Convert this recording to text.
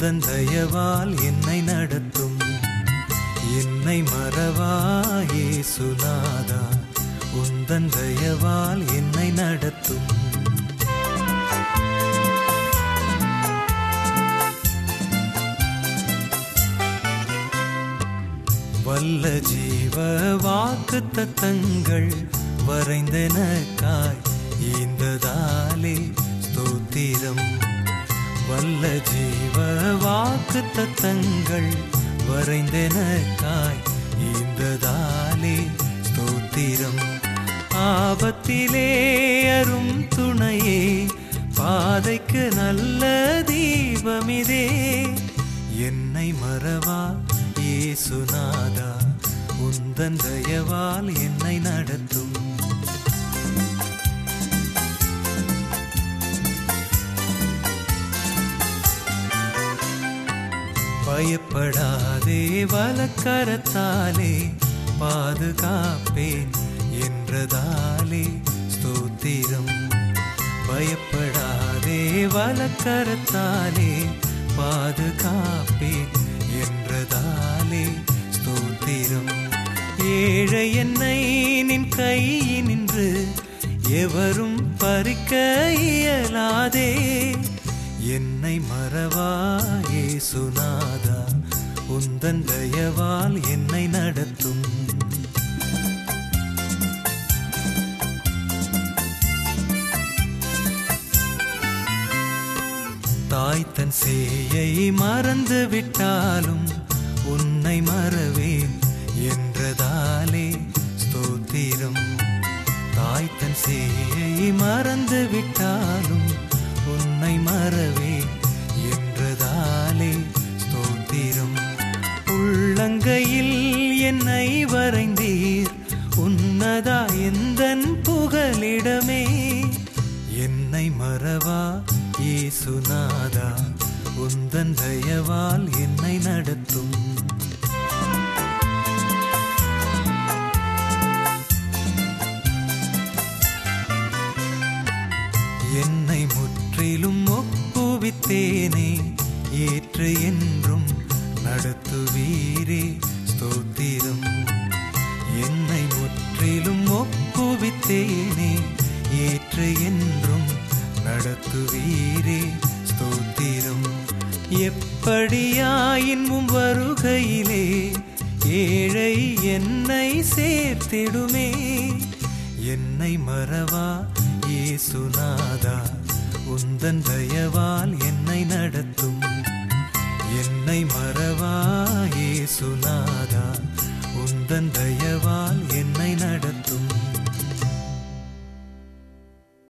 உந்தன் தயவால் என்னை நடத்தும் என்னை மறவாயே சுனாதா உந்தன் தயவால் என்னை நடத்தும் வல்ல ஜீவ வாக்கு தத்தங்கள் வரைந்தனக்காய் ஈந்ததாலே ஸ்தோத்திரம் வல்ல ஜீவ வாக்கு தத்தங்கள் வரைந்தனக்காய் ஈந்ததாலே ஸ்தோத்திரம் ஆபத்திலே அரும் துணையே பாதைக்கு நல்ல தீபமிதே என்னை மறவா ஏசுநாதா உந்தன் தயவால் என்னை நடத்தும் பயப்படாதே வலக்கரத்தாலே பாதுகாப்பேன் என்றதாலே ஸ்தோத்திரம் பயப்படாதே வலக்கரத்தாலே பாதுகாப்பேன் என்றதாலே ஸ்தோத்திரம் ஏழை என்னை நின் கையினின்று எவரும் பறிக்க இயலாதே என்னை மறவாயே சுனாதா உந்தன் தயவால் என்னை நடத்தும் தாய் தன் சேயை மறந்து விட்டாலும் உன்னை மறவேன் என்றதாலே ஸ்தோத்திரம் தாய் தன் சேயை மறந்து விட்டாலும் உன்னை மறவேன் என்றதாலே ஸ்தோத்திரம் உள்ளங்கையில் என்னை வரைந்தீர் உன்னதா எந்தன் புகலிடமே என்னை மறவா ஏசுநாதா உந்தன் தயவால் என்னை நடத்தும் என்னை முற்றிலும் ஒப்புவித்தேனே ஏற்று என்றும் நடத்துவீரே ஸ்தோத்திரம் என்னை முற்றிலும் ஒப்புவித்தேனே ஏற்று என்றும் நடத்துவீரே ஸ்தோத்திரம் எப்படியாயின் உம் வருகையிலே ஏழை என்னை சேர்த்திடுமே என்னை மறவா ஏசுநாதா உந்தன் தயவால் என்னை நடத்தும் என்னை மறவா ஏசுநாதா உந்தன் தயவால் என்னை நடத்தும்